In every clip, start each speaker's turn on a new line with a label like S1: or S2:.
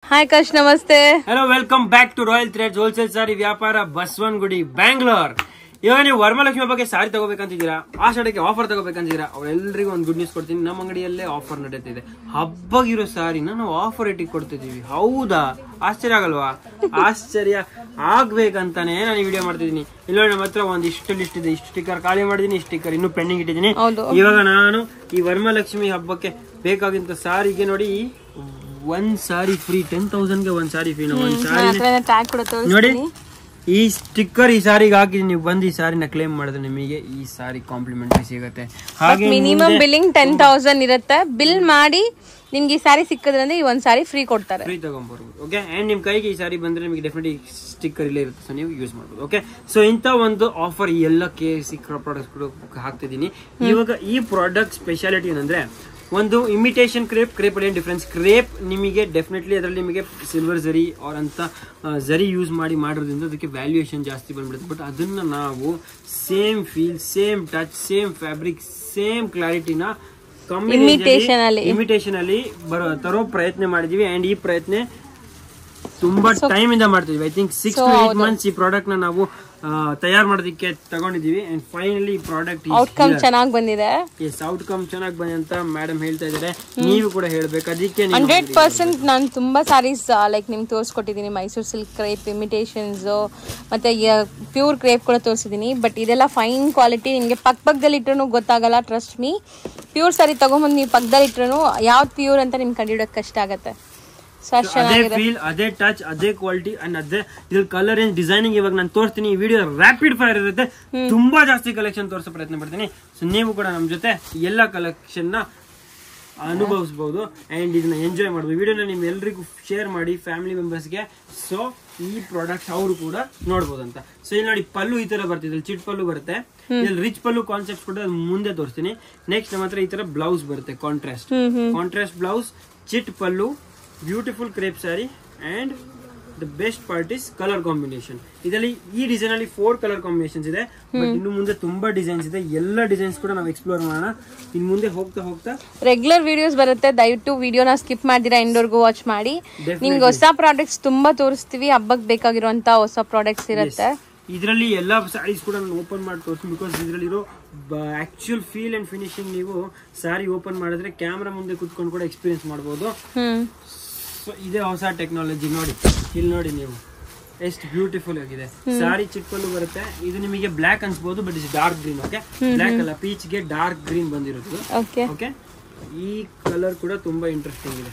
S1: Hi ಕಶ್ ನಮಸ್ತೆ
S2: hello welcome back to royal threads wholesale sari ವ್ಯಾಪಾರ ಬಸವನಗುಡಿ ಬ್ಯಾಂಗ್ಳೂರ್ ಇವಾಗ ನೀವು ವರಮಲಕ್ಷ್ಮಿ ಬಗ್ಗೆ ಸಾರಿ ತಗೋಬೇಕಂತಿದ್ದೀರಾ ಆ ಶಾಡಕ್ಕೆ ಆಫರ್ ತಗೋಬೇಕಂತಿದ್ದೀರಾ ಅವರೆಲ್ಲರಿಗೂ ಒಂದು ಗುಡ್ ನ್ಯೂಸ್ ಕೊಡ್ತೀನಿ ನಮ್ಮ ಅಂಗಡಿಯಲ್ಲೇ ಆಫರ್ ನಡೀತಿದೆ ಹಬ್ಬಗಿರೋ ಸಾರಿನ ನಾವು ಆಫರ್ ರೇಟಿಗೆ ಕೊಡ್ತಿದ್ದೀವಿ ಹೌದಾ ಆಶ್ಚರ್ಯ ಆಗಲ್ವಾ ಆಶ್ಚರ್ಯ ಆಗ್ಬೇಕಂತಾನೆ ನಾನು ಈ ವಿಡಿಯೋ ಮಾಡ್ತಿದ್ದೀನಿ ಇಲ್ಲ ನಮ್ಮ ಹತ್ರ ಒಂದು ಇಷ್ಟು ಲಿಸ್ಟ್ ಇದೆ ಇಷ್ಟು ಸ್ಟಿಕ್ಕರ್ ಖಾಲಿ ಮಾಡಿದೀನಿ ಇಷ್ಟು ಸ್ಟಿಕ್ಕರ್ ಇನ್ನೂ ಪೆಂಡಿಂಗ್ ಇಟ್ಟಿದ್ದೀನಿ
S1: ಹೌದು.
S2: ಇವಾಗ ನಾನು ಈ ವರಮಲಕ್ಷ್ಮಿ ಹಬ್ಬಕ್ಕೆ ಬೇಕಾಗಿದ್ದ ಸಾರಿಗೆ ನೋಡಿ ಒಂದ್ ಸಾರಿ ಫ್ರೀ ಟೆನ್ ತೌಸಂಡ್ಗೆ ಒಂದ್ ಸಾರಿ ಫ್ರೀ ಒಂದ್ ಸಾರಿ
S1: ಟ್ಯಾಗ್ ಕೂಡ
S2: ನೋಡಿ
S1: ತೋರಿಸ್ತೀನಿ
S2: ಈ ಸ್ಟಿಕ್ಕರ್ ಈ ಸಾರಿಗೆ ಹಾಕಿ ನೀವು ಬಂದು ಈ ಸಾರಿನ ಕ್ಲೇಮ್ ಮಾಡಿದ್ರೆ ನಿಮಗೆ ಈ ಸಾರಿ ಕಾಂಪ್ಲಿಮೆಂಟ್ರಿ ಸಿಗುತ್ತೆ ಹಾಗೆ
S1: ಮಿನಿಮಮ್ ಬಿಲ್ಲಿಂಗ್ ಟೆನ್ ತೌಸಂಡ್ ಇರುತ್ತೆ ಬಿಲ್ ಮಾಡಿ ನಿಮ್ಗೆ ಈ ಸಾರಿ ಸಿಕ್ಕದ್ರಂದ್ರೆ ಈ ಒಂದ್ ಸಾರಿ ಫ್ರೀ ಕೊಡ್ತಾರೆ
S2: ಫ್ರೀ ತಗೊಂಡ್ಬರ್ಬೋದು ಓಕೆ ಅಂಡ್ ನಿಮ್ ಕೈಗೆ ಈ ಸಾರಿ ಬಂದ್ರೆ ನಿಮಗೆ ಡೆಫಿನೆಟ್ಲಿ ಸ್ಟಿಕ್ಕರ್ ಇಲ್ಲೇ ಇರುತ್ತೆ ಸೊ ನೀವು ಯೂಸ್ ಮಾಡ್ಬೋದು ಓಕೆ ಸೊ ಇಂಥ ಒಂದು ಆಫರ್ ಈ ಎಲ್ಲ ಕೆ ಸಿ ಪ್ರಾಡಕ್ಟ್ಸ್ ಹಾಕ್ತಿದ್ದೀನಿ ಇವಾಗ ಈ ಪ್ರಾಡಕ್ಟ್ ಸ್ಪೆಷಾಲಿಟಿ ಏನಂದ್ರೆ ಒಂದು ಇಮಿಟೇಷನ್ ಕ್ರೇಪ್ ಕ್ರೇಪ್ ಅಲ್ಲಿ ಡಿಫ್ರೆನ್ಸ್ ಕ್ರೇಪ್ ನಿಮಗೆ ಡೆಫಿನೆಟ್ಲಿ ಅದರಲ್ಲಿ ನಿಮಗೆ ಸಿಲ್ವರ್ ಜರಿ ಅವ್ರ ಅಂತ ಆ, ಜರಿ ಯೂಸ್ ಮಾಡಿ ಮಾಡಿರೋದ್ರಿಂದ ಅದಕ್ಕೆ ವ್ಯಾಲ್ಯೂಯೇಷನ್ ಜಾಸ್ತಿ ಬಂದ್ಬಿಡುತ್ತೆ ಬಟ್ ಅದನ್ನ ನಾವು same feel same touch same fabric same ಕ್ಲಾರಿಟಿನ
S1: Imitation ಅಲ್ಲಿ.
S2: ಇಮಿಟೇಷನ್ ಅಲ್ಲಿ ಬರೋ ತರೋ ಪ್ರಯತ್ನ ಮಾಡಿದೀವಿ ಅಂಡ್ ಈ ಪ್ರಯತ್ನ ತುಂಬಾ ಟೈಮ್ ಇಂದ ಮಾಡ್ತಿದ್ವಿ I think six to eight months ಈ ಪ್ರಾಡಕ್ಟ್ ನ ನಾವು ತಯಾರು ಮಾಡೋದಕ್ಕೆ ತಗೊಂಡಿದೀವಿ ಅಂಡ್ ಫೈನಲಿ ಈ ಪ್ರಾಡಕ್ಟ್
S1: ಔಟ್ಕಮ್ ಚೆನ್ನಾಗಿ ಬಂದಿದೆ
S2: ಎಸ್ ಔಟ್ಕಮ್ ಚೆನ್ನಾಗಿ ಬಂದ ಅಂತ ಮೇಡಮ್ ಹೇಳ್ತಾ ಇದಾರೆ ನೀವು ಕೂಡ ಹೇಳ್ಬೇಕು ಅದಕ್ಕೆ ನೀವು
S1: ಹಂಡ್ರೆಡ್ ಪರ್ಸೆಂಟ್ ನಾನು ತುಂಬಾ ಸಾರೀಸ್ ಲೈಕ್ ನಿಮ್ಗೆ ತೋರಿಸ್ಕೊಟ್ಟಿದ್ದೀನಿ ಮೈಸೂರು ಸಿಲ್ಕ್ ಕ್ರೇಪ್ ಇಮಿಟೇಷನ್ಸ್ ಮತ್ತೆ ಪ್ಯೂರ್ ಕ್ರೇಪ್ ಕೂಡ ತೋರಿಸಿದ್ದೀನಿ ಬಟ್ ಇದೆಲ್ಲ ಫೈನ್ ಕ್ವಾಲಿಟಿ ನಿಮಗೆ ಪಕ್ಕ ಪಕ್ಕದಲ್ಲಿ ಇಟ್ರು ಗೊತ್ತಾಗಲ್ಲ ಟ್ರಸ್ಟ್ ಮೀ ಪ್ಯೂರ್ ಸಾರಿ ತಗೊಂಬಂದು ನೀವು ಪಕ್ಕದಲ್ಲಿ ಇಟ್ರು ಯಾವ್ದು ಪ್ಯೂರ್ ಅಂತ ನಿಮ್ಗೆ ಕಂಡುಹಿಡೋಕೆ ಕಷ್ಟ ಆಗತ್ತೆ ಸೊ ಅಷ್ಟು
S2: ಅದೇ
S1: ಚೆನ್ನಾಗಿದೆ
S2: ಫೀಲ್ ಅದೇ ಟಚ್ ಅದೇ ಕ್ವಾಲಿಟಿ ಅಂಡ್ ಅದೇ ಇದ್ರ ಕಲರ್ ಏನ್ ಡಿಸೈನಿಂಗ್ ಇವಾಗ ನಾನು ತೋರಿಸ್ತೀನಿ ಈ ವಿಡಿಯೋ ರ್ಯಾಪಿಡ್ ಫೈರ್ ಇರುತ್ತೆ ತುಂಬಾ ಜಾಸ್ತಿ ಕಲೆಕ್ಷನ್ ತೋರಿಸೋ ಪ್ರಯತ್ನ ಪಡ್ತೀನಿ ಸೊ ನೀವು ಕೂಡ ನಮ್ಮ ಜೊತೆ ಎಲ್ಲ ಕಲೆಕ್ಷನ್ ನ ಅನುಭವಿಸಬಹುದು ಅಂಡ್ ಇದನ್ನ ಎಂಜಾಯ್ ಮಾಡಬಹುದು ವಿಡಿಯೋನ ನಿಮ್ ಎಲ್ರಿಗೂ ಶೇರ್ ಮಾಡಿ ಫ್ಯಾಮಿಲಿ ಮೆಂಬರ್ಸ್ಗೆ ಸೊ ಈ ಪ್ರಾಡಕ್ಟ್ಸ್ ಅವರು ಕೂಡ ನೋಡ್ಬೋದು ಅಂತ ಸೊ ಇಲ್ಲಿ ನೋಡಿ ಪಲ್ಲು ಈ ತರ ಬರ್ತಿದೆ ಇಲ್ಲಿ ಚಿಟ್ ಪಲ್ಲು ಬರುತ್ತೆ ಇಲ್ಲಿ ರಿಚ್ ಪಲ್ಲು ಕಾನ್ಸೆಪ್ಟ್ ಕೂಡ ಅದ್ ಮುಂದೆ ತೋರಿಸ್ತೀನಿ ನೆಕ್ಸ್ಟ್ ನಮ್ಮ ಹತ್ರ ಈ ತರ ಬ್ಲೌಸ್ ಬರುತ್ತೆ ಕಾಂಟ್ರಾಸ್ಟ್ ಕಾಂಟ್ರಾಸ್ಟ್ ಬ್ಲೌಸ್ ಚಿಟ್ pallu beautiful crepe sari and the best part is colour combination ಇದರಲ್ಲಿ ಈ ಡಿಸೈನ್ ಅಲ್ಲಿ ಫೋರ್ ಕಲರ್ ಕಾಂಬಿನೇಷನ್ಸ್ ಇದೆ ಬಟ್ ಇನ್ನು ಮುಂದೆ ತುಂಬಾ ಡಿಸೈನ್ಸ್ ಇದೆ ಎಲ್ಲ ಡಿಸೈನ್ಸ್ ಕೂಡ ನಾವು ಎಕ್ಸ್ಪ್ಲೋರ್ ಮಾಡೋಣ ಇನ್ ಮುಂದೆ ಹೋಗ್ತಾ ಹೋಗ್ತಾ
S1: ರೆಗ್ಯುಲರ್ ವಿಡಿಯೋಸ್ ಬರುತ್ತೆ ದಯವಿಟ್ಟು ವಿಡಿಯೋನ ಸ್ಕಿಪ್ ಮಾಡ್ದಿರಾ ಎಂಡೋರ್ಗೂ ವಾಚ್ ಮಾಡಿ ನಿಮ್ಗೆ ಹೊಸ ಪ್ರಾಡಕ್ಟ್ಸ್ ತುಂಬಾ ತೋರಿಸ್ತೀವಿ ಹಬ್ಬಕ್ಕೆ ಬೇಕಾಗಿರುವಂತ ಹೊಸ ಪ್ರಾಡಕ್ಟ್ಸ್ ಇರುತ್ತೆ
S2: ಇದರಲ್ಲಿ ಎಲ್ಲ ಸ್ಯಾರೀಸ್ ಕೂಡ ನಾನು ಓಪನ್ ಮಾಡಿ ತೋರಿಸ್ತೀನಿ ಬಿಕಾಸ್ ಇದರಲ್ಲಿರೋ ಆಕ್ಚುಯಲ್ ಫೀಲ್ ಅಂಡ್ ಫಿನಿಶಿಂಗ್ ನೀವು ಸ್ಯಾರಿ ಓಪನ್ ಮಾಡಿದ್ರೆ ಕ್ಯಾಮ್ರಾ ಮುಂದೆ ಕುತ್ಕೊಂಡು ಕೂಡ ಎಕ್ಸ್ಪೀರಿಯನ್ಸ್ ಮಾಡ್ಬೋದು
S1: ಹ್ಮ್
S2: ಸೊ ಇದೇ ಹೊಸ ಟೆಕ್ನಾಲಜಿ ನೋಡಿ ಇಲ್ಲಿ ನೋಡಿ ನೀವು ಎಷ್ಟು ಬ್ಯೂಟಿಫುಲ್ ಆಗಿದೆ ಸಾರಿ ಚಿಕ್ಕಲ್ಲು ಬರುತ್ತೆ ಇದು ನಿಮಗೆ ಬ್ಲಾಕ್ ಅನ್ಸ್ಬೋದು but is dark green okay black ಅಲ್ಲ ಪೀಚ್ ಗೆ ಡಾರ್ಕ್ ಗ್ರೀನ್ ಬಂದಿರೋದು
S1: ಓಕೆ
S2: ಓಕೆ ಈ ಕಲರ್ ಕೂಡ ತುಂಬಾ ಇಂಟ್ರೆಸ್ಟಿಂಗ್ ಇದೆ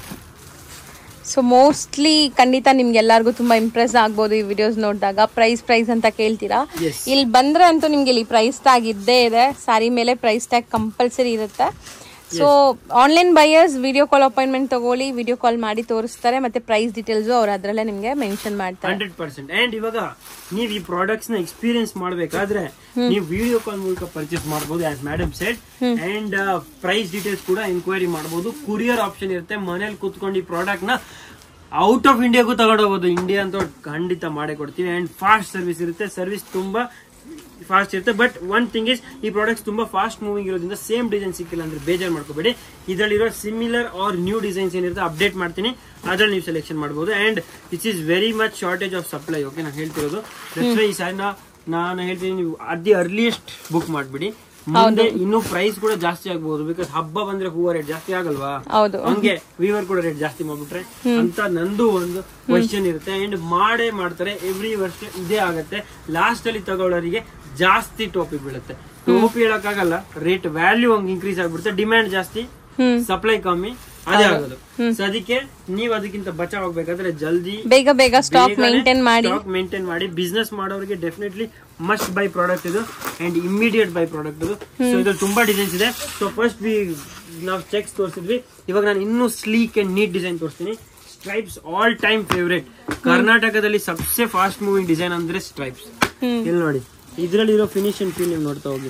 S1: ಸೊ ಮೋಸ್ಟ್ಲಿ ಖಂಡಿತ ನಿಮ್ಗೆ ಎಲ್ಲರಿಗೂ ತುಂಬಾ ಇಂಪ್ರೆಸ್ ಆಗ್ಬೋದು ಈ ವಿಡಿಯೋಸ್ ನೋಡಿದಾಗ ಪ್ರೈಸ್ ಪ್ರೈಸ್ ಅಂತ ಕೇಳ್ತೀರಾ
S2: Yes.
S1: ಇಲ್ಲಿ ಬಂದ್ರೆ ಅಂತೂ ನಿಮ್ಗೆ ಇಲ್ಲಿ ಪ್ರೈಸ್ ಟ್ಯಾಗ್ ಇದ್ದೇ ಇದೆ ಸಾರಿ ಮೇಲೆ ಪ್ರೈಸ್ ಟ್ಯಾಗ್ ಕಂಪಲ್ಸರಿ ಇರುತ್ತೆ so online buyers video call appointment ತಗೊಳ್ಳಿ ವಿಡಿಯೋ ಕಾಲ್ ಮಾಡಿ ತೋರಿಸ್ತಾರೆ ಮತ್ತೆ ಪ್ರೈಸ್ ಡೀಟೇಲ್ಸ್ ಅವ್ರು ಅದರಲ್ಲೇ ನಿಮ್ಗೆ ಮೆನ್ಷನ್ ಮಾಡ್ತಾರೆ
S2: ಹಂಡ್ರೆಡ್ ಪರ್ಸೆಂಟ್ ಅಂಡ್ ಇವಾಗ ನೀವು ಈ ಪ್ರಾಡಕ್ಟ್ಸ್ ನ ಎಕ್ಸ್ಪೀರಿಯನ್ಸ್ ಮಾಡ್ಬೇಕಾದ್ರೆ ನೀವು ವಿಡಿಯೋ ಕಾಲ್ ಮೂಲಕ ಪರ್ಚೇಸ್ ಮಾಡಬಹುದು as madam set and price details ಕೂಡ ಎನ್ಕ್ವೈರಿ ಮಾಡಬಹುದು ಕುರಿಯರ್ ಆಪ್ಷನ್ ಇರುತ್ತೆ ಮನೇಲಿ ಕುತ್ಕೊಂಡು ಈ ಪ್ರಾಡಕ್ಟ್ ನ ಔಟ್ ಆಫ್ ಇಂಡಿಯಾಗೂ ತಗೊಂಡು ಹೋಗ್ಬೋದು ಇಂಡಿಯಾ ಅಂತ ಖಂಡಿತ ಮಾಡೇ ಕೊಡ್ತೀವಿ ಅಂಡ್ ಫಾಸ್ಟ್ ಸರ್ವಿಸ್ ಇರುತ್ತೆ ಸರ್ವಿಸ್ ತುಂಬಾ ಫಾಸ್ಟ್ ಇರುತ್ತೆ ಬಟ್ ಒನ್ ಥಿಂಗ್ ಇಸ್ ಈ ಪ್ರಾಡಕ್ಟ್ಸ್ ತುಂಬಾ ಫಾಸ್ಟ್ ಮೂವಿಂಗ್ ಇರೋದ್ರಿಂದ ಸೇಮ್ ಡಿಸೈನ್ ಸಿಕ್ಕಿಲ್ಲ ಅಂದ್ರೆ ಬೇಜಾರ್ ಮಾಡ್ಕೋಬೇಡಿ ಇದರಲ್ಲಿರೋ ಸಿಮಿಲರ್ ಆರ್ ನ್ಯೂ ಡಿಸೈನ್ಸ್ ಏನಿರುತ್ತೆ ಅಪ್ಡೇಟ್ ಮಾಡ್ತೀನಿ ಅದ್ರಲ್ಲಿ ನೀವು ಸೆಲೆಕ್ಷನ್ ಮಾಡಬಹುದು and it's is very much shortage of supply okay ನಾನು ಹೇಳ್ತಿರೋದು That's why ಈ ಸಾರಿನ ನಾನು ಹೇಳ್ತೀನಿ ನೀವು ಅದಿ ಅರ್ಲಿಯೆಸ್ಟ್ ಬುಕ್ ಮಾಡ್ಬಿಡಿ ಮುಂದೆ ಇನ್ನೂ ಪ್ರೈಸ್ ಕೂಡ ಜಾಸ್ತಿ ಆಗ್ಬಹುದು ಬಿಕಾಸ್ ಹಬ್ಬ ಬಂದ್ರೆ ಹೂವ ರೇಟ್ ಜಾಸ್ತಿ ಆಗಲ್ವಾ
S1: ಹೌದು
S2: ಹಂಗೆ ವೀವರ್ ಕೂಡ ರೇಟ್ ಜಾಸ್ತಿ ಮಾಡ್ಬಿಟ್ರೆ ಅಂತ ನಂದು ಒಂದು ಕ್ವಶನ್ ಇರುತ್ತೆ ಅಂಡ್ ಮಾಡೇ ಮಾಡ್ತಾರೆ ಎವ್ರಿ ವರ್ಷ ಇದೇ ಆಗತ್ತೆ ಲಾಸ್ಟ್ ಅಲ್ಲಿ ತಗೊಳ್ಳೋರಿಗೆ ಜಾಸ್ತಿ ಟೋಪಿ ಬೀಳುತ್ತೆ ಟೋಪಿ ಹೇಳಕ್ಕಾಗಲ್ಲ ರೇಟ್ ವ್ಯಾಲ್ಯೂ ಹಂಗೆ ಇನ್ಕ್ರೀಸ್ ಆಗ್ಬಿಡುತ್ತೆ ಡಿಮ್ಯಾಂಡ್ ಜಾಸ್ತಿ
S1: ಹ್ಮ್
S2: ಸಪ್ಲೈ ಕಮ್ಮಿ ಅದೇ ಆಗೋದು ಸೊ ಅದಕ್ಕೆ ನೀವು ಅದಕ್ಕಿಂತ ಬಚಾವ್ ಆಗ್ಬೇಕಾದ್ರೆ ಜಲ್ದಿ
S1: ಬೇಗ ಬೇಗ ಸ್ಟಾಕ್ ಮೇಂಟೈನ್ ಮಾಡಿ
S2: ಸ್ಟಾಕ್ ಮೇಂಟೈನ್ ಮಾಡಿ ಬಿಸ್ನೆಸ್ ಮಾಡೋರಿಗೆ ಡೆಫಿನೆಟ್ಲಿ ಮಸ್ಟ್ ಬೈ ಪ್ರಾಡಕ್ಟ್ ಇದು ಅಂಡ್ ಇಮಿಡಿಯೇಟ್ ಬೈ ಪ್ರಾಡಕ್ಟ್ ಇದು ಸೊ ಇದು ತುಂಬಾ ಡಿಸೈನ್ಸ್ ಇದೆ ಸೊ ಫಸ್ಟ್ ವಿ ನಾವು ಚೆಕ್ಸ್ ತೋರಿಸಿದ್ವಿ ಇವಾಗ ನಾನು ಇನ್ನೂ ಸ್ಲೀಕ್ ಅಂಡ್ ನೀಟ್ ಡಿಸೈನ್ ತೋರಿಸ್ತೀನಿ ಸ್ಟ್ರೈಪ್ಸ್ ಆಲ್ ಟೈಮ್ ಫೇವ್ರೇಟ್ ಕರ್ನಾಟಕದಲ್ಲಿ ಸಬ್ಸೆ ಫಾಸ್ಟ್ ಮೂವಿಂಗ್ ಡಿಸೈನ್ ಅಂದ್ರೆ ಸ್ಟ್ರೈಪ್ಸ್ ಇಲ್ಲಿ ನೋಡಿ ಇದ್ರಲ್ಲಿರೋ ಫಿನಿಶ್ ಅಂಡ್ ಫೀಲ್ ನೀವು ನೋಡ್ತಾ ಹೋಗಿ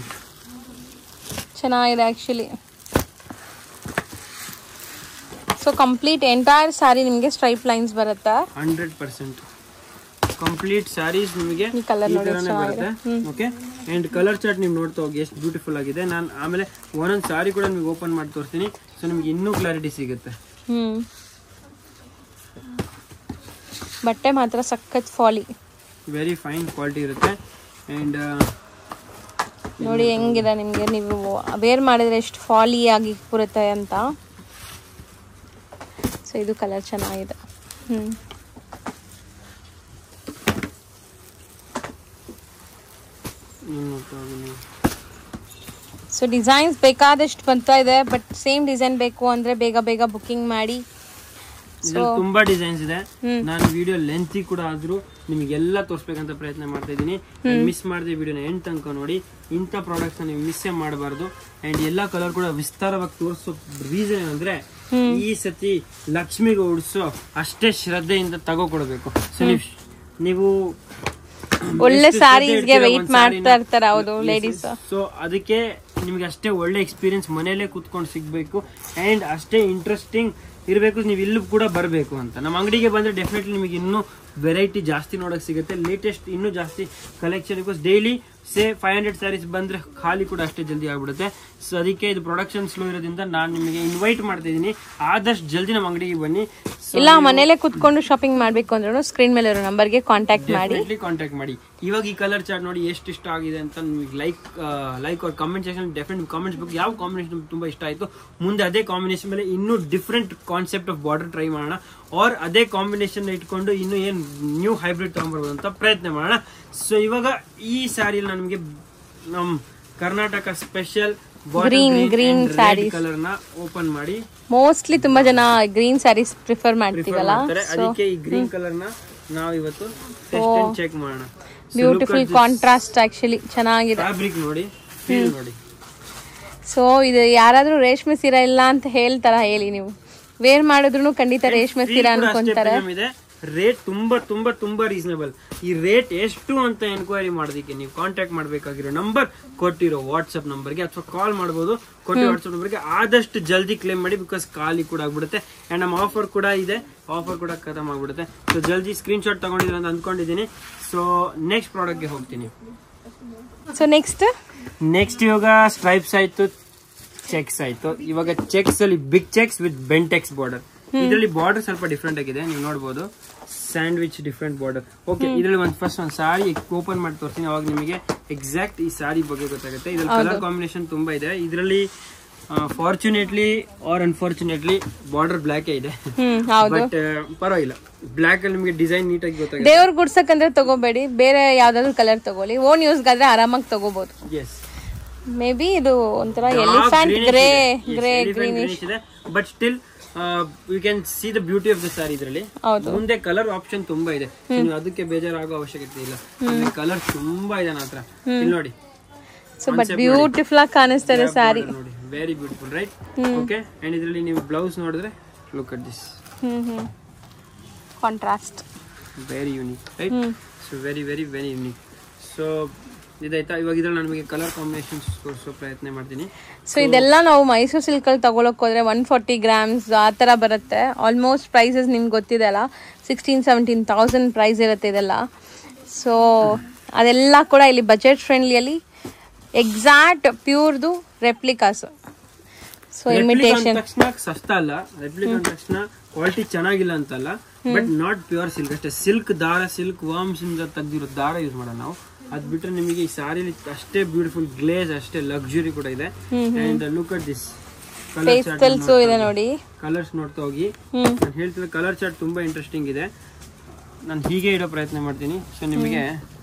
S1: ಚೆನ್ನಾಗಿದೆ actually so complete entire sari ನಿಮಗೆ ಸ್ಟ್ರೈಪ್ ಲೈನ್ಸ್ ಬರುತ್ತೆ
S2: ಹಂಡ್ರೆಡ್ ಪರ್ಸೆಂಟ್ ಕಂಪ್ಲೀಟ್ ಸ್ಯಾರೀಸ್ ನಿಮಗೆ
S1: ಈ colour
S2: ಈ
S1: ನೋಡಿ
S2: ತರನೇ ಬರುತ್ತೆ ಓಕೆ ಅಂಡ್ ಕಲರ್ ಚಾರ್ಟ್ ನೀವು ನೋಡ್ತಾ ಹೋಗಿ ಎಷ್ಟು ಬ್ಯೂಟಿಫುಲ್ ಆಗಿದೆ ನಾನು ಆಮೇಲೆ ಒಂದೊಂದು ಸಾರಿ ಕೂಡ ನಿಮಗೆ ಓಪನ್ ಮಾಡಿ ತೋರಿಸ್ತೀನಿ ಸೊ ನಿಮ್ಗೆ ಇನ್ನೂ ಕ್ಲಾರಿಟಿ ಸಿಗುತ್ತೆ
S1: ಹ್ಮ್ ಬಟ್ಟೆ ಮಾತ್ರ ಸಖತ್ ಫಾಲಿ
S2: ವೆರಿ ಫೈನ್ ಕ್ವಾಲಿಟಿ ಇರುತ್ತೆ ಆ್ಯಂಡ್
S1: ನೋಡಿ ಹೆಂಗಿದೆ ನಿಮಗೆ ನೀವು ವೇರ್ ಮಾಡಿದ್ರೆ ಎಷ್ಟು ಫಾಲಿ ಆಗಿ ಬರುತ್ತೆ ಅಂತ ಸೊ ಇದು ಕಲರ್ ಚೆನ್ನಾಗಿದೆ ಹ್ಞೂ ಸೊ ಡಿಸೈನ್ಸ್ ಬೇಕಾದಷ್ಟು ಬರ್ತಾ ಇದೆ ಬಟ್ ಸೇಮ್ ಡಿಸೈನ್ ಬೇಕು ಅಂದರೆ ಬೇಗ ಬೇಗ ಬುಕ್ಕಿಂಗ್ ಮಾಡಿ
S2: ಇದ್ರಲ್ಲಿ ತುಂಬಾ ಡಿಸೈನ್ಸ್ ಇದೆ
S1: ಹ್ಮ್.
S2: ನಾನು ವಿಡಿಯೋ ಲೆಂತಿ ಕೂಡ ಆದ್ರೂ ನಿಮಗೆಲ್ಲ ತೋರಿಸ್ಬೇಕಂತ ಪ್ರಯತ್ನ ಮಾಡ್ತಾ ಇದ್ದೀನಿ ಮಿಸ್ ಮಾಡದೆ ವಿಡಿಯೋನ ಎಂಡ್ ತನಕ ನೋಡಿ ಇಂಥ ಪ್ರಾಡಕ್ಟ್ಸ್ ನೀವು ಮಿಸ್ಸೇ ಮಾಡಬಾರ್ದು ಅಂಡ್ ಎಲ್ಲ ಕಲರ್ ಕೂಡ ವಿಸ್ತಾರವಾಗಿ ತೋರಿಸೋ ರೀಸನ್ ಏನಂದ್ರೆ ಈ ಸತಿ ಲಕ್ಷ್ಮಿಗೆ ಉಡ್ಸೋ ಅಷ್ಟೇ ಶ್ರದ್ಧೆಯಿಂದ ತಗೋಕೊಡ್ಬೇಕು ಸೊ ನೀವು ನೀವು
S1: ಒಳ್ಳೆ
S2: ಎಷ್ಟು ಶ್ರದ್ಧೆ
S1: ಸ್ಯಾರೀಸ್ಗೆ
S2: ಇಡ್ತೀರಾ
S1: ವೆಯ್ಟ್
S2: ಒಂದ್
S1: ಮಾಡ್ತಾ
S2: ಸಾರಿನ?
S1: ಇರ್ತಾರೆ ಹೌದು ಲೇಡೀಸ್
S2: ಸೊ ಅದಕ್ಕೆ ನಿಮ್ಗೆ ಅಷ್ಟೇ ಒಳ್ಳೆ ಎಕ್ಸ್ಪೀರಿಯನ್ಸ್ ಮನೆಯಲ್ಲೇ ಕೂತ್ಕೊಂಡು ಸಿಗ್ಬೇಕು ಅಂಡ್ ಅಷ್ಟೇ ಇಂಟ್ರೆಸ್ಟಿಂಗ್ ಇರಬೇಕು ನೀವು ಇಲ್ಲೂ ಕೂಡ ಬರಬೇಕು ಅಂತ ನಮ್ಮ ಅಂಗಡಿಗೆ ಬಂದ್ರೆ ಡೆಫಿನೆಟ್ಲಿ ನಿಮಗೆ ಇನ್ನೂ ವೆರೈಟಿ ಜಾಸ್ತಿ ನೋಡಕ್ ಸಿಗುತ್ತೆ ಲೇಟೆಸ್ಟ್ ಇನ್ನೂ ಜಾಸ್ತಿ collection because daily say five hundred saris ಬಂದ್ರೆ ಖಾಲಿ ಕೂಡ ಅಷ್ಟೇ ಜಲ್ದಿ ಆಗ್ಬಿಡುತ್ತೆ ಸೊ ಅದಕ್ಕೆ ಇದು ಪ್ರೊಡಕ್ಷನ್ ಸ್ಲೋ ಇರೋದ್ರಿಂದ ನಾನು ನಿಮಗೆ ಇನ್ವೈಟ್ ಮಾಡ್ತಾ ಇದ್ದೀನಿ ಆದಷ್ಟು ಜಲ್ದಿ ನಮ್ಮ ಅಂಗಡಿಗೆ ಬನ್ನಿ
S1: ಇಲ್ಲ ಮನೇಲೆ ಕುತ್ಕೊಂಡು ಶಾಪಿಂಗ್ ಮಾಡ್ಬೇಕು ಅಂದ್ರೂ ಸ್ಕ್ರೀನ್ ಮೇಲೆ ಇರೋ ನಂಬರ್ಗೆ ಕಾಂಟ್ಯಾಕ್ಟ್ ಮಾಡಿ
S2: ಡೆಫಿನೆಟ್ಲಿ ಕಾಂಟ್ಯಾಕ್ಟ್ ಮಾಡಿ ಇವಾಗ ಈ ಕಲರ್ ಚಾರ್ಟ್ ನೋಡಿ ಎಷ್ಟು ಇಷ್ಟ ಆಗಿದೆ ಅಂತ ನಿಮಗೆ ಲೈಕ್ ಲೈಕ್ ಅವ್ರ ಕಮೆಂಟ್ ಸೆಕ್ಷನ್ ಡೆಫಿನೆಟ್ ಕಾಮೆಂಟ್ಸ್ ಬೇಕು ಯಾವ ಕಾಂಬಿನೇಷನ್ ತುಂಬಾ ಇಷ್ಟ ಆಯ್ತು ಮುಂದೆ ಅದೇ ಕಾಂಬಿನೇಷನ್ ಮೇಲೆ ಇನ್ನೂ different concept of border try ಮಾಡೋಣ ಆರ್ ಅದೇ ಕಾಂಬಿನೇಷನ್ ಇಟ್ಕೊಂಡು ಇನ್ನು ಏನ್ ನ್ಯೂ ಹೈಬ್ರಿಡ್ ತಗೊಂಡ್ಬರ್ಬೋದು ಅಂತ ಪ್ರಯತ್ನ ಮಾಡೋಣ ಸೊ ಇವಾಗ ಈ ಸ್ಯಾರಿ ನಾನು ನಿಮಗೆ ನಮ್ Karnataka special
S1: Green, green sarees.
S2: Colour ನ ಓಪನ್ ಮಾಡಿ
S1: ಮೋಸ್ಟ್ಲಿ ತುಂಬಾ ಜನ ಗ್ರೀನ್ ಸ್ಯಾರೀಸ್ ಪ್ರಿಫರ್
S2: ಪ್ರಿಫರ್
S1: ಮಾಡ್ತೀವಲ್ಲ
S2: ಮಾಡ್ತಾರೆ ಅದಕ್ಕೆ ಈ ಗ್ರೀನ್ ಕಲರ್ ನ ನಾವು ಇವತ್ತು ಚೆಕ್ ಮಾಡೋಣ
S1: ಬ್ಯೂಟಿಫುಲ್ ಕಾಂಟ್ರಾಸ್ಟ್ ಆಕ್ಚುಲಿ ಚೆನ್ನಾಗಿದೆ
S2: ಫ್ಯಾಬ್ರಿಕ್ ನೋಡಿ ಫೀಲ್ ನೋಡಿ
S1: ಸೊ ಇದು ಯಾರಾದ್ರೂ ರೇಷ್ಮೆ ಸೀರೆ ಇಲ್ಲ ಅಂತ ಹೇಳ್ತಾರ ಹೇಳಿ ನೀವು ವೇರ್ ಮಾಡಿದ್ರು ಖಂಡಿತ ರೇಷ್ಮೆ ಸೀರೆ ಅನ್ಕೊಂತಾರೆ
S2: ಇದೆ ರೇಟ್ ತುಂಬಾ ತುಂಬಾ ತುಂಬಾ ರೀಸನೇಬಲ್ ಈ ರೇಟ್ ಎಷ್ಟು ಅಂತ ಎನ್ಕ್ವೈರಿ ಮಾಡೋದಕ್ಕೆ ನೀವು ಕಾಂಟ್ಯಾಕ್ಟ್ ಮಾಡಬೇಕಾಗಿರೋ ನಂಬರ್ ಕೊಟ್ಟಿರೋ ವಾಟ್ಸ್ಆಪ್ ನಂಬರ್ಗೆ ಅಥವಾ ಕಾಲ್ ಮಾಡ್ಬೋದು ಕೊಟ್ಟಿರೋ ವಾಟ್ಸ್ಆಪ್ ನಂಬರ್ಗೆ ಆದಷ್ಟು ಜಲ್ದಿ ಕ್ಲೇಮ್ ಮಾಡಿ ಬಿಕಾಸ್ ಖಾಲಿ ಕೂಡ ಆಗ್ಬಿಡುತ್ತೆ ಅಂಡ್ ನಮ್ಮ ಆಫರ್ ಕೂಡ ಇದೆ ಆಫರ್ ಕೂಡ ಖತಮ್ ಆಗ್ಬಿಡುತ್ತೆ ಸೊ ಜಲ್ದಿ ಸ್ಕ್ರೀನ್ ಶಾಟ್ ತಗೊಂಡಿದ್ರೆ ಅಂತ ಅಂದ್ಕೊಂಡಿದ್ದೀನಿ ಸೊ ನೆಕ್ಸ್ಟ್ ಪ್ರಾಡಕ್ಟ್ಗೆ ಹೋಗ್ತೀನಿ
S1: ಸೊ ನೆಕ್ಸ್ಟ್
S2: ನೆಕ್ಸ್ಟ್ ಇವಾಗ ಸ್ಟ್ರೈಪ್ಸ್ ಆಯ್ತು ಚೆಕ್ಸ್ ಆಯ್ತು ಇವಾಗ ಚೆಕ್ಸ್ ಅಲ್ಲಿ big checks with Bentex border ಇದರಲ್ಲಿ ಬಾರ್ಡರ್ ಸ್ವಲ್ಪ ಡಿಫ್ರೆಂಟ್ ಆಗಿದೆ ನೀವು ನೋಡಬಹುದು ಸ್ಯಾಂಡ್ವಿಚ್ ಡಿಫ್ರೆಂಟ್ ಬಾರ್ಡರ್ ಓಕೆ ಇದರಲ್ಲಿ ಒಂದು ಫಸ್ಟ್ ಒಂದು ಸಾರಿ ಓಪನ್ ಮಾಡಿ ತೋರಿಸ್ತೀನಿ ಅವಾಗ ನಿಮಗೆ ಎಕ್ಸಾಕ್ಟ್ ಈ ಸಾರಿ ಬಗ್ಗೆ ಗೊತ್ತಾಗುತ್ತೆ ಇದ್ರಲ್ಲಿ ಕಲರ್ ಕಾಂಬಿನೇಷನ್ ತುಂಬಾ ಇದೆ ಇದರಲ್ಲಿ fortunately or unfortunately border black ಇದೆ
S1: ಹ್ಮ್ ಹೌದು
S2: ಬಟ್ ಪರವಾಗಿಲ್ಲ ಬ್ಲ್ಯಾಕ್ ಅಲ್ಲಿ ನಿಮಗೆ ಡಿಸೈನ್ ನೀಟಾಗಿ ಗೊತ್ತಾಗುತ್ತೆ
S1: ದೇವ್ರ ಗುಡ್ಸಕ್ಕಂದ್ರೆ ತಗೋಬೇಡಿ ಬೇರೆ ಯಾವ್ದಾದ್ರು ಕಲರ್ ತಗೋಲಿ ಓನ್ ಯೂಸ್ಗಾದ್ರೆ ಆರಾಮಾಗಿ ತಗೋಬಹುದು
S2: ಎಸ್
S1: ಮೇ ಬಿ ಇದು ಒಂಥರ ಎಲಿಫೆಂಟ್ ಗ್ರೇ ಗ್ರೇ ಗ್ರೀನ್
S2: ಇದೆ but still you can see the beauty of the saree ಇದರಲ್ಲಿ
S1: ಹೌದು
S2: ಮುಂದೆ ಕಲರ್ ಆಪ್ಷನ್ ತುಂಬಾ ಇದೆ ನೀವು ಅದಕ್ಕೆ ಬೇಜಾರಾಗೋ ಅವಶ್ಯಕತೆ ಇಲ್ಲ ಕಲರ್ ತುಂಬಾ ಇದೆ ನನ್ನ ಹತ್ರ ಇಲ್ಲಿ ನೋಡಿ
S1: ಸೊ ಬಟ್ ಬ್ಯೂಟಿಫುಲ್ ಆಗಿ ಕಾಣಿಸ್ತಾ ಇದೆ ಸ್ಯಾರಿ
S2: ನೋಡಿ very beautiful right okay and ಇದರಲ್ಲಿ ನೀವು ಬ್ಲೌಸ್ ನೋಡಿದ್ರೆ look at this
S1: hmm hmm contrast
S2: very unique right so very very very unique so ಇದಾಯ್ತಾ ಇವಾಗ ಇದ್ರಲ್ಲಿ ನಾನು ನಿಮಗೆ ಕಲರ್ ಕಾಂಬಿನೇಷನ್ಸ್ ತೋರಿಸೋ ಪ್ರಯತ್ನ ಮಾಡ್ತೀನಿ
S1: ಸೊ ಇದೆಲ್ಲ ನಾವು ಮೈಸೂರು ಸಿಲ್ಕಲ್ಲಿ ತಗೊಳಕ್ ಹೋದ್ರೆ ಒನ್ ಫಾರ್ಟಿ ಗ್ರಾಮ್ಸ್ ಆ ಥರ ಬರುತ್ತೆ ಆಲ್ಮೋಸ್ಟ್ ಪ್ರೈಸಸ್ ನಿಮ್ಗೆ ಗೊತ್ತಿದೆ ಅಲ್ಲ ಸಿಕ್ಸ್ಟೀನ್ ಸೆವೆಂಟೀನ್ ತೌಸಂಡ್ ಪ್ರೈಸ್ ಇರುತ್ತೆ ಇದೆಲ್ಲ ಸೊ ಅದೆಲ್ಲ ಕೂಡ ಇಲ್ಲಿ ಬಜೆಟ್ ಫ್ರೆಂಡ್ಲಿಯಲ್ಲಿ ಎಕ್ಸಾಕ್ಟ್ ಪ್ಯೂರ್ದು ರೆಪ್ಲಿಕಾಸ್ ಸೊ
S2: ರೆಪ್ಲಿಕಾ ಅಂದ
S1: ಇಮಿಟೇಷನ್
S2: ತಕ್ಷಣ ಸಸ್ತ ಅಲ್ಲ ರೆಪ್ಲಿಕಾ ಅಂದ ತಕ್ಷಣ ಕ್ವಾಲಿಟಿ ಚೆನ್ನಾಗಿಲ್ಲ ಅಂತಲ್ಲ ಬಟ್ ನಾಟ್ ಪ್ಯೂರ್ ಸಿಲ್ಕ್ ಅಷ್ಟೇ ಸಿಲ್ಕ್ ದಾರ ಸಿಲ್ಕ್ ವರ್ಮ್ಸ್ ಇಂದ ತೆಗ್ದಿರೋ ದಾರ ಯೂಸ್ ಮಾಡೋಣ ನಾವು ಅದ್ ಬಿಟ್ರೆ ನಿಮಗೆ ಈ ಸಾರಿಲಿ ಅಷ್ಟೇ ಬ್ಯೂಟಿಫುಲ್ ಗ್ಲೇಸ್ ಅಷ್ಟೇ ಲಕ್ಸುರಿ ಕೂಡ ಇದೆ and look at this colour
S1: pastels ಇದೆ ನೋಡಿ
S2: ಕಲರ್ಸ್ ನೋಡ್ತಾ ಹೋಗಿ
S1: ಹ್ಮ್
S2: ನಾನು ಹೇಳ್ತಿದ್ದ ಕಲರ್ ಚಾರ್ಟ್ ತುಂಬಾ ಇಂಟ್ರೆಸ್ಟಿಂಗ್ ಇದೆ ನಾನು ಹೀಗೆ ಇಡೋ ಪ್ರಯತ್ನ ಮಾಡ್ತೀನಿ ಸೊ ನಿಮಗೆ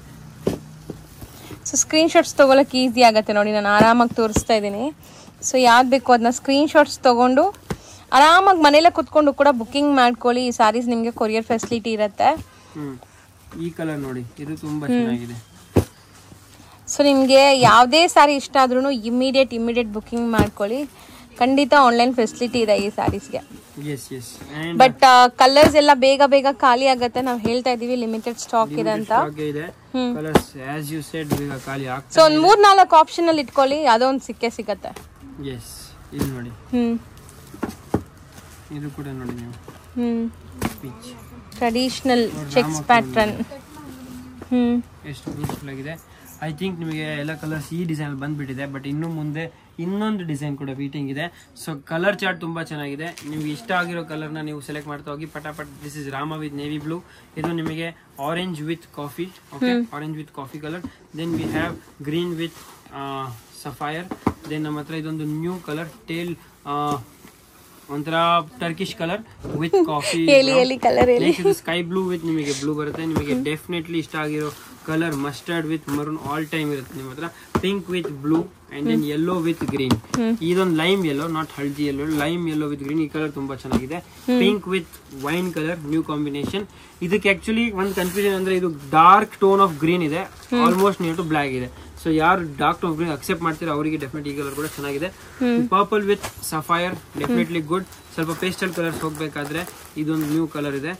S1: ಸೊ ಸ್ಕ್ರೀನ್ ಶಾಟ್ಸ್ ತೊಗೊಳಕ್ಕೆ ಈಸಿ ಆಗುತ್ತೆ ನೋಡಿ ನಾನು ಆರಾಮಾಗಿ ತೋರಿಸ್ತಾ ಇದ್ದೀನಿ ಸೊ ಯಾವ್ದು ಬೇಕು ಅದನ್ನ ಸ್ಕ್ರೀನ್ ಶಾಟ್ಸ್ ತೊಗೊಂಡು ಆರಾಮಾಗಿ ಮನೇಲೆ ಕುತ್ಕೊಂಡು ಕೂಡ ಬುಕ್ಕಿಂಗ್ ಮಾಡ್ಕೊಳ್ಳಿ ಈ ಸ್ಯಾರೀಸ್ ನಿಮಗೆ ಕೊರಿಯರ್ ಫೆಸಿಲಿಟಿ ಇರುತ್ತೆ
S2: ಹ್ಮ್ ಈ ಕಲರ್ ನೋಡಿ ಇದು ತುಂಬಾ ಚೆನ್ನಾಗಿದೆ
S1: ಸೊ ನಿಮಗೆ ಯಾವುದೇ ಸ್ಯಾರಿ ಇಷ್ಟ ಆದ್ರೂ ಇಮಿಡಿಯೇಟ್ ಇಮಿಡಿಯೇಟ್ ಬುಕ್ಕಿಂಗ್ ಮಾಡ್ಕೊಳ್ಳಿ ಖಂಡಿತ ಆನ್ಲೈನ್ ಫೆಸಿಲಿಟಿ ಇದೆ ಈ ಸ್ಯಾರೀಸ್ಗೆ
S2: yes yes and
S1: but colours ಎಲ್ಲ ಬೇಗ ಬೇಗ ಖಾಲಿ ಆಗುತ್ತೆ ನಾವು ಹೇಳ್ತಾ ಇದೀವಿ ಲಿಮಿಟೆಡ್ ಸ್ಟಾಕ್ ಇದೆ ಅಂತ
S2: ಹಾಗೆ ಇದೆ
S1: ಹ್ಮ್.
S2: ಕಲರ್ಸ್ ಆಸ್ ಯು ಸೆಡ್ ಬೇಗ ಖಾಲಿ ಆಗ್ತಾ
S1: ಸೊ ಒಂದು ಮೂರ್ ನಾಲ್ಕು ಆಪ್ಷನ್ ಅಲ್ಲಿ ಇಟ್ಕೊಳ್ಳಿ ಯಾವುದೋ ಒಂದು ಸಿಕ್ಕೇ ಸಿಗತ್ತೆ
S2: ಎಸ್ ಇಲ್ಲಿ ನೋಡಿ
S1: ಹ್ಮ್
S2: ಇದು ಕೂಡ ನೋಡಿ ನೀವು
S1: ಹ್ಮ್
S2: ಪಿಚ್
S1: ಟ್ರೆಡಿಷನಲ್ ಚೆಕ್ಸ್ ಪ್ಯಾಟ್ರನ್ ಹ್ಮ್
S2: ಎಷ್ಟು ಬ್ಯೂಟಿಫುಲ್ ಆಗಿದೆ ಐ ಥಿಂಕ್ ನಿಮಗೆ ಎಲ್ಲ ಕಲರ್ಸ್ ಈ ಡಿಸೈನ್ ಬಂದ್ಬಿಟ್ಟಿದೆ ಬಟ್ ಇನ್ನು ಮುಂದೆ ಇನ್ನೊಂದು ಡಿಸೈನ್ ಕೂಡ ಬೀಟಿಂಗ್ ಇದೆ ಸೊ ಕಲರ್ ಚಾರ್ಟ್ ತುಂಬಾ ಚೆನ್ನಾಗಿದೆ ನಿಮ್ಗೆ ಇಷ್ಟ ಆಗಿರೋ ಕಲರ್ನ ನೀವು ಸೆಲೆಕ್ಟ್ ಮಾಡ್ತಾ ಹೋಗಿ ಪಟಾಪಟ್ this is Rama with navy blue ಇದು ನಿಮಗೆ orange with coffee okay orange with coffee colour then we have green with sapphire then ನಮ್ಮ ಹತ್ರ ಇದೊಂದು ನ್ಯೂ ಕಲರ್ ಟೇಲ್ ಒಂಥರ ಟರ್ಕಿಶ್ ಕಲರ್ ವಿತ್ ಕಾಫಿ
S1: ಹೇಳಿ ಹೇಳಿ ಕಲರ್ ಹೇಳಿ
S2: ಸ್ಕೈ ಬ್ಲೂ ವಿತ್ ನಿಮಗೆ ಬ್ಲೂ ಬರುತ್ತೆ ನಿಮಗೆ ಡೆಫಿನೆಟ್ಲಿ ಇಷ್ಟ ಆಗಿರೋ colour mustard with maroon all time ಇರುತ್ತೆ ನಿಮ್ಮ ಹತ್ರ pink with blue and then yellow with green ಇದೊಂದು ಲೈಮ್ ಯೆಲ್ಲೋ ನಾಟ್ ಹಳದಿ yellow lime yellow with green ಈ ಕಲರ್ ತುಂಬಾ ಚೆನ್ನಾಗಿದೆ pink with wine colour new combination ಇದಕ್ಕೆ ಆಕ್ಚುಲಿ ಒಂದು ಕನ್ಫ್ಯೂಷನ್ ಅಂದ್ರೆ ಇದು ಡಾರ್ಕ್ ಟೋನ್ ಆಫ್ ಗ್ರೀನ್ ಇದೆ ಆಲ್ಮೋಸ್ಟ್ ನಿಯರ್ ಟು ಬ್ಲಾಕ್ ಇದೆ ಸೊ ಯಾರು ಡಾರ್ಕ್ ಟೋನ್ ಗ್ರೀನ್ ಅಕ್ಸೆಪ್ಟ್ ಮಾಡ್ತೀರಾ ಅವರಿಗೆ ಡೆಫಿನೆಟ್ ಈ ಕಲರ್ ಕೂಡ ಚೆನ್ನಾಗಿದೆ purple with sapphire definitely good ಸ್ವಲ್ಪ ಪೇಸ್ಟಲ್ ಕಲರ್ಸ್ ಹೋಗ್ಬೇಕಾದ್ರೆ ಇದೊಂದು ನ್ಯೂ ಕಲರ್ ಇದೆ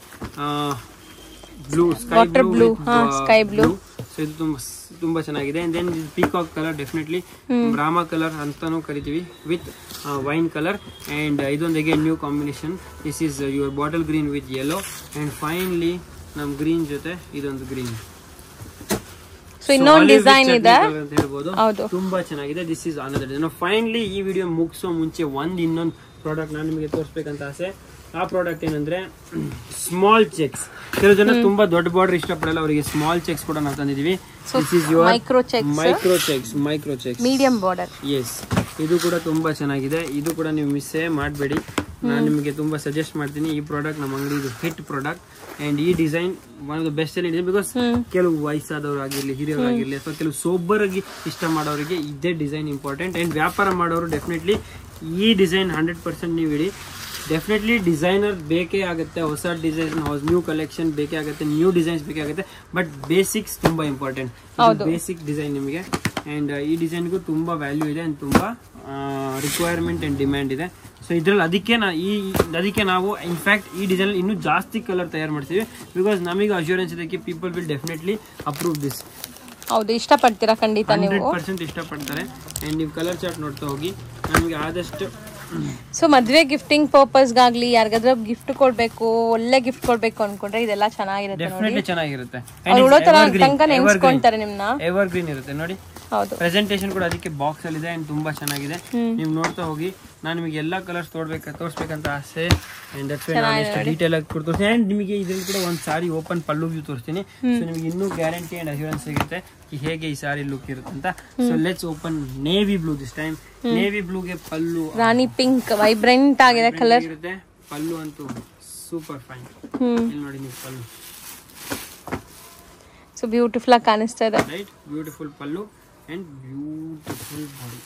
S2: ಬ್ಲೂ ಸ್ಕೈ
S1: Water blue, ಹಾ, sky blue.
S2: ಸೊ ಇದು ತುಂಬಾ ತುಂಬಾ ಚೆನ್ನಾಗಿದೆ then peacock colour definitely Rama colour ಅಂತಾನು ಕರಿತೀವಿ ವಿತ್ ವೈನ್ ಕಲರ್ ಅಂಡ್ ಇದೊಂದು again new combination this is your bottle green with yellow and finally ನಮ್ ಗ್ರೀನ್ ಜೊತೆ ಇದೊಂದು ಗ್ರೀನ್
S1: ಸೊ ಇನ್ನೊಂದು ಡಿಸೈನ್ ಇದೆ
S2: ಅಂತ ಹೇಳ್ಬೋದು
S1: ಹೌದು
S2: ತುಂಬಾ ಚೆನ್ನಾಗಿದೆ ದಿಸ್ ಇಸ್ ಅನದರ್ ಫೈನಲಿ ಈ ವಿಡಿಯೋ ಮುಗಿಸೋ ಮುಂಚೆ ಒಂದ್ ಇನ್ನೊಂದು ಪ್ರಾಡಕ್ಟ್ ನಾನು ನಿಮಗೆ ತೋರಿಸ್ಬೇಕಂತ ಆಸೆ ಆ ಪ್ರಾಡಕ್ಟ್ ಏನಂದ್ರೆ ಸ್ಮಾಲ್ ಚೆಕ್ಸ್ ಕೆಲವು ಜನ ತುಂಬಾ ದೊಡ್ಡ ಬಾರ್ಡರ್ ಇಷ್ಟಪಡಲ್ಲ ಅವರಿಗೆ ಸ್ಮಾಲ್ ಚೆಕ್ಸ್ ಕೂಡ ನಾವು ತಂದಿದೀವಿ this is your
S1: micro check
S2: micro checks micro checks
S1: medium border
S2: yes ಇದು ಕೂಡ ತುಂಬಾ ಚೆನ್ನಾಗಿದೆ ಇದು ಕೂಡ ನೀವು ಮಿಸ್ಸೇ ಮಾಡಬೇಡಿ ನಾನು ನಿಮಗೆ ತುಂಬಾ ಸಜೆಸ್ಟ್ ಮಾಡ್ತೀನಿ ಈ ಪ್ರಾಡಕ್ಟ್ ನಮ್ಮ ಅಂಗಡಿ ಇದು ಹಿಟ್ ಪ್ರಾಡಕ್ಟ್ ಅಂಡ್ ಈ design one of the best ಇದೆ ಬಿಕಾಸ್ ಕೆಲವು ವಯಸ್ಸಾದವರು ಆಗಿರ್ಲಿ ಹಿರಿಯರಾಗಿರ್ಲಿ ಅಥವಾ ಕೆಲವು ಸೋಬರ್ ಆಗಿ ಇಷ್ಟ ಮಾಡೋರಿಗೆ ಇದೇ ಡಿಸೈನ್ ಇಂಪಾರ್ಟೆಂಟ್ ಅಂಡ್ ವ್ಯಾಪಾರ ಮಾಡೋರು ಡೆಫಿನೆಟ್ಲಿ ಈ ಡಿಸೈನ್ ಹಂಡ್ರೆಡ್ ಪರ್ಸೆಂಟ್ ನೀವು ಇಡಿ ಡೆಫಿನೆಟ್ಲಿ ಡಿಸೈನರ್ ಬೇಕೇ ಆಗುತ್ತೆ ಹೊಸ ಡಿಸೈನ್ ನ್ಯೂ ಕಲೆಕ್ಷನ್ ಬೇಕೇ ಆಗುತ್ತೆ ನ್ಯೂ ಡಿಸೈನ್ಸ್ ಬೇಕೇ ಆಗುತ್ತೆ ಬಟ್ ಬೇಸಿಕ್ಸ್ ತುಂಬಾ ಇಂಪಾರ್ಟೆಂಟ್ ಬೇಸಿಕ್ ಡಿಸೈನ್ ನಿಮಗೆ ಅಂಡ್ ಈ ಡಿಸೈನ್ಗೂ ತುಂಬಾ ವ್ಯಾಲ್ಯೂ ಇದೆ ಅಂಡ್ ತುಂಬಾ ರಿಕ್ವೈರ್ಮೆಂಟ್ ಅಂಡ್ ಡಿಮ್ಯಾಂಡ್ ಇದೆ ಸೊ ಇದ್ರಲ್ಲಿ ಅದಕ್ಕೆ ನಾ ಈ ಅದಕ್ಕೆ ನಾವು ಇನ್ಫ್ಯಾಕ್ಟ್ ಈ ಡಿಸೈನ್ ಇನ್ನೂ ಜಾಸ್ತಿ ಕಲರ್ ತಯಾರು ಮಾಡ್ತೀವಿ ಬಿಕಾಸ್ ನಮಗೆ ಅಶ್ಯೂರೆನ್ಸ್ ಇದಕ್ಕೆ people will definitely approve this
S1: ಹೌದು ಇಷ್ಟಪಡ್ತೀರಾ ಖಂಡಿತ ನೀವು
S2: ಹಂಡ್ರೆಡ್ ಪರ್ಸೆಂಟ್ ಇಷ್ಟಪಡ್ತಾರೆ ಅಂಡ್ ನೀವು ಕಲರ್ ಚಾರ್ಟ್ ನೋಡ್ತಾ ಹೋಗಿ ನಮಗೆ ಆದಷ್ಟು
S1: ಸೊ ಮದ್ವೆ ಗಿಫ್ಟಿಂಗ್ ಪರ್ಪಸ್ಗಾಗ್ಲಿ ಯಾರಿಗಾದ್ರೂ ಗಿಫ್ಟ್ ಕೊಡ್ಬೇಕು ಒಳ್ಳೆ ಗಿಫ್ಟ್ ಕೊಡ್ಬೇಕು ಅನ್ಕೊಂಡ್ರೆ ಇದೆಲ್ಲ ಚೆನ್ನಾಗಿರುತ್ತೆ ನೋಡಿ
S2: ಡೆಫಿನೆಟ್ಲಿ ಚೆನ್ನಾಗಿರುತ್ತೆ
S1: ಅವ್ರು ಉಳೋ ತರ ತನಕ ನೆನ್ಸ್ಕೊಂತಾರೆ ನಿಮ್ನ
S2: ಎವರ್ ಗ್ರೀನ್ ಇರುತ್ತೆ ನೋಡಿ
S1: ಹೌದು
S2: ಪ್ರೆಸೆಂಟೇಷನ್ ಕೂಡ ಅದಕ್ಕೆ ಬಾಕ್ಸ್ ಅಲ್ಲಿ ಇದೆ ಅಂಡ್ ತುಂಬಾ ಚೆನ್ನಾಗಿದೆ ನೀವು ನೋಡ್ತಾ ಹೋಗಿ ನಾನು ನಿಮಗೆ ಎಲ್ಲಾ ಕಲರ್ಸ್ ತೋರ್ಬೇಕ ತೋರಿಸ್ಬೇಕಂತ ಆಸೆ ಅಂಡ್ ದಟ್ಸ್ ವೈ ನಾನು ಇಷ್ಟು ಡೀಟೇಲ್ ಆಗಿ ಕೊಡ್ತೀನಿ ಅಂಡ್ ನಿಮಗೆ ಇದ್ರಲ್ಲಿ ಕೂಡ ಒಂದು ಸಾರಿ ಓಪನ್ ಪಲ್ಲು ವ್ಯೂ ತೋರಿಸ್ತೀನಿ ಸೊ ನಿಮಗೆ ಇನ್ನೂ ಗ್ಯಾರಂಟಿ ಅಂಡ್ ಅಶ್ಯೂರೆನ್ಸ್ ಸಿಗುತ್ತೆ ಈ ಹೇಗೆ ಈ ಸಾರಿ ಲುಕ್ ಇರುತ್ತೆ ಅಂತ so let's open navy blue this time navy ಬ್ಲೂಗೆ ಪಲ್ಲು
S1: ರಾಣಿ ಪಿಂಕ್ ವೈಬ್ರೆಂಟ್ ಆಗಿದೆ ಕಲರ್
S2: ಇರುತ್ತೆ ಪಲ್ಲು ಅಂತೂ ಸೂಪರ್ ಫೈನ್
S1: ಹ್ಮ್
S2: ಇಲ್ಲಿ ನೋಡಿ ನೀವು ಪಲ್ಲು
S1: ಸೊ ಬ್ಯೂಟಿಫುಲ್ ಆಗಿ ಕಾಣಿಸ್ತಾ ಇದೆ
S2: right beautiful pallu and beautiful body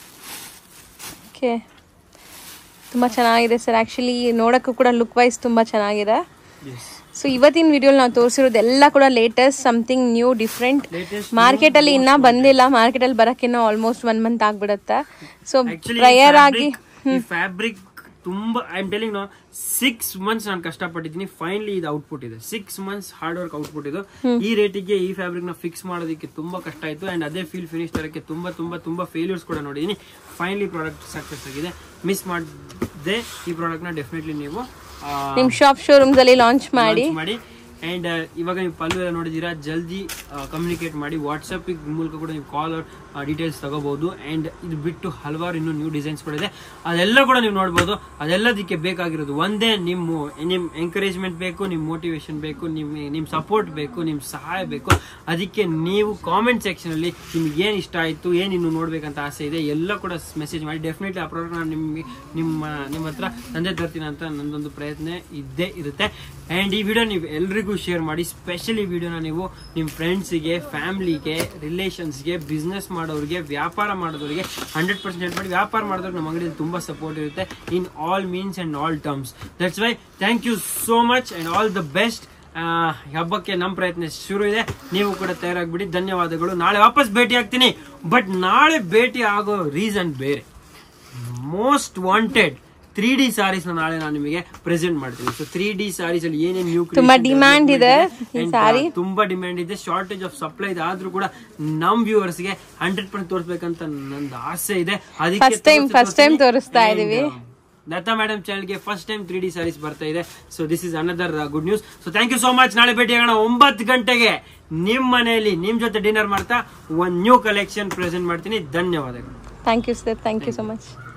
S1: okay ತುಂಬ ಚೆನ್ನಾಗಿದೆ ಸರ್ ಆ್ಯಕ್ಚುಲಿ ನೋಡೋಕ್ಕೂ ಕೂಡ ಲುಕ್ ವೈಸ್ ತುಂಬ ಚೆನ್ನಾಗಿದೆ
S2: ಎಸ್
S1: ಸೊ ಇವತ್ತಿನ ವಿಡಿಯೋ ನಾವು ತೋರಿಸಿರೋದು ಎಲ್ಲ ಕೂಡ latest something new different
S2: latest
S1: ಮಾರ್ಕೆಟಲ್ಲಿ ಇನ್ನೂ ಬಂದಿಲ್ಲ ಮಾರ್ಕೆಟಲ್ಲಿ ಬರೋಕ್ಕಿನ್ನೂ ಆಲ್ಮೋಸ್ಟ್ ಒನ್ ಮಂತ್ ಆಗ್ಬಿಡುತ್ತೆ ಸೊ
S2: ಆಕ್ಚುಲಿ
S1: ಪ್ರಯರ್ ಆಗಿ
S2: ಈ ಫ್ಯಾಬ್ರಿಕ್ ತುಂಬಾ I am telling no six months ನಾನು ಕಷ್ಟಪಟ್ಟಿದ್ದೀನಿ ಫೈನಲಿ ಇದು ಔಟ್ಪುಟ್ ಇದೆ six months hard work output ಇದು ಈ ರೇಟಿಗೆ ಈ ಫ್ಯಾಬ್ರಿಕ್ ನ ಫಿಕ್ಸ್ ಮಾಡೋದಕ್ಕೆ ತುಂಬಾ ಕಷ್ಟ ಆಯ್ತು ಅಂಡ್ ಅದೇ ಫೀಲ್ ಫಿನಿಶ್ ತರಕ್ಕೆ ತುಂಬಾ ತುಂಬಾ ತುಂಬಾ ಫೇಲ್ಯೂರ್ಸ್ ಕೂಡ ನೋಡಿದೀನಿ ಫೈನಲಿ ಪ್ರಾಡಕ್ಟ್ ಸಕ್ಸಸ್ ಆಗಿದೆ ಮಿಸ್ ಮಾಡದೆ ಈ ಪ್ರಾಡಕ್ಟ್ ನ ಡೆಫಿನೆಟ್ಲಿ ನೀವು ಆ,
S1: ನಿಮ್ಮ ಶಾಪ್ ಶೋರೂಮ್ಸ್ ಅಲ್ಲಿ ಲಾಂಚ್ ಮಾಡಿ
S2: launch ಮಾಡಿ ಅಂಡ್ ಇವಾಗ ನೀವು ಪಲ್ಲು ಎಲ್ಲ ನೋಡಿದ್ದೀರಾ ಜಲ್ದಿ ಕಮ್ಯುನಿಕೇಟ್ ಮಾಡಿ ವಾಟ್ಸಪ್ ಮೂಲಕ ಕೂಡ ನೀವು ಕಾಲ್ ಡೀಟೇಲ್ಸ್ ತಗೋಬಹುದು ಅಂಡ್ ಇದು ಬಿಟ್ಟು ಹಲವಾರು ಇನ್ನೂ ನ್ಯೂ ಡಿಸೈನ್ಸ್ ಕೂಡ ಇದೆ ಅದೆಲ್ಲ ಕೂಡ ನೀವು ನೋಡ್ಬೋದು ಅದೆಲ್ಲದಕ್ಕೆ ಬೇಕಾಗಿರೋದು ಒಂದೇ ನಿಮ್ಮ ನಿಮ್ ಎಂಕರೇಜ್ಮೆಂಟ್ ಬೇಕು ನಿಮ್ ಮೋಟಿವೇಶನ್ ಬೇಕು ನಿಮ್ ನಿಮ್ ಸಪೋರ್ಟ್ ಬೇಕು ನಿಮ್ ಸಹಾಯ ಬೇಕು ಅದಕ್ಕೆ ನೀವು ಕಾಮೆಂಟ್ ಸೆಕ್ಷನ್ ಅಲ್ಲಿ ನಿಮ್ಗೆ ಏನ್ ಇಷ್ಟ ಆಯ್ತು ಏನ್ ಇನ್ನು ನೋಡ್ಬೇಕಂತ ಆಸೆ ಇದೆ ಎಲ್ಲ ಕೂಡ ಮೆಸೇಜ್ ಮಾಡಿ ಡೆಫಿನೆಟ್ಲಿ ಆ ಪ್ರಾಡಕ್ಟ್ ನಾನು ನಿಮ್ಗೆ ನಿಮ್ಮ ನಿಮ್ಮ ಹತ್ರ ತಂದೆ ತರ್ತೀನಿ ಅಂತ ನಂದೊಂದು ಪ್ರಯತ್ನ ಇದ್ದೇ ಇರುತ್ತೆ ಅಂಡ್ ಈ ವಿಡಿಯೋ ನೀವು ಎಲ್ರಿಗೂ ಶೇರ್ ಮಾಡಿ ಸ್ಪೆಷಲಿ ವಿಡಿಯೋನ ನೀವು ನಿಮ್ಮ ಫ್ರೆಂಡ್ಸಿಗೆ ಫ್ಯಾಮಿಲಿಗೆ ರಿಲೇಷನ್ಸ್ಗೆ ಬಿಸ್ನೆಸ್ ಮಾಡೋರಿಗೆ ವ್ಯಾಪಾರ ಮಾಡೋರಿಗೆ ಹಂಡ್ರೆಡ್ ಪರ್ಸೆಂಟ್ ಹೆಲ್ಪ್ ಮಾಡಿ ವ್ಯಾಪಾರ ಮಾಡಿದ್ರೆ ನಮ್ಮ ಅಂಗಡಿಯಲ್ಲಿ ತುಂಬಾ ಸಪೋರ್ಟ್ ಇರುತ್ತೆ in all means and all terms that's why thank you so much and all the best ಹಬ್ಬಕ್ಕೆ ನಮ್ಮ ಪ್ರಯತ್ನ ಶುರು ಇದೆ ನೀವು ಕೂಡ ತಯಾರಾಗ್ಬಿಡಿ ಧನ್ಯವಾದಗಳು ನಾಳೆ ವಾಪಸ್ ಭೇಟಿ ಆಗ್ತೀನಿ ಬಟ್ ನಾಳೆ ಭೇಟಿ ಆಗೋ ರೀಸನ್ ಬೇರೆ most wanted three D sarees ನಾಳೆ ನಾನು ನಿಮಗೆ ಪ್ರೆಸೆಂಟ್ ಮಾಡ್ತೀನಿ ಸೊ ತ್ರೀ ಡಿ ಸಾರೀಸ್ ಅಲ್ಲಿ ಏನೇನ್ ನ್ಯೂ
S1: ತುಂಬಾ demand ಇದೆ ಈ saree.
S2: ತುಂಬಾ ಡಿಮ್ಯಾಂಡ್ ಇದೆ ಶಾರ್ಟೇಜ್ ಆಫ್ ಸಪ್ಲೈ ಇದೆ ಆದ್ರೂ ಕೂಡ ನಮ್ ವ್ಯೂವರ್ಸ್ ಗೆ ಹಂಡ್ರೆಡ್ ಪರ್ಸೆಂಟ್ ತೋರಿಸ್ಬೇಕಂತ ನಂದು ಆಸೆ ಇದೆ
S1: First time- first time ತೋರಿಸ್ತಾ ಇದೀವಿ.
S2: ದತ್ತಾ ಮೇಡಮ್ ಚಾನಲ್ಗೆ first time three D sarees ಬರ್ತಾ ಇದೆ so this is another good news so thank you so much ನಾಳೆ ಭೇಟಿ ಆಗೋಣ ಒಂಬತ್ತು ಗಂಟೆಗೆ ನಿಮ್ ಮನೆಯಲ್ಲಿ ನಿಮ್ ಜೊತೆ ಡಿನ್ನರ್ ಮಾಡ್ತಾ ಒಂದ್ ನ್ಯೂ ಕಲೆಕ್ಷನ್ ಪ್ರೆಸೆಂಟ್ ಮಾಡ್ತೀನಿ ಧನ್ಯವಾದಗಳು
S1: thank you sir thank you so much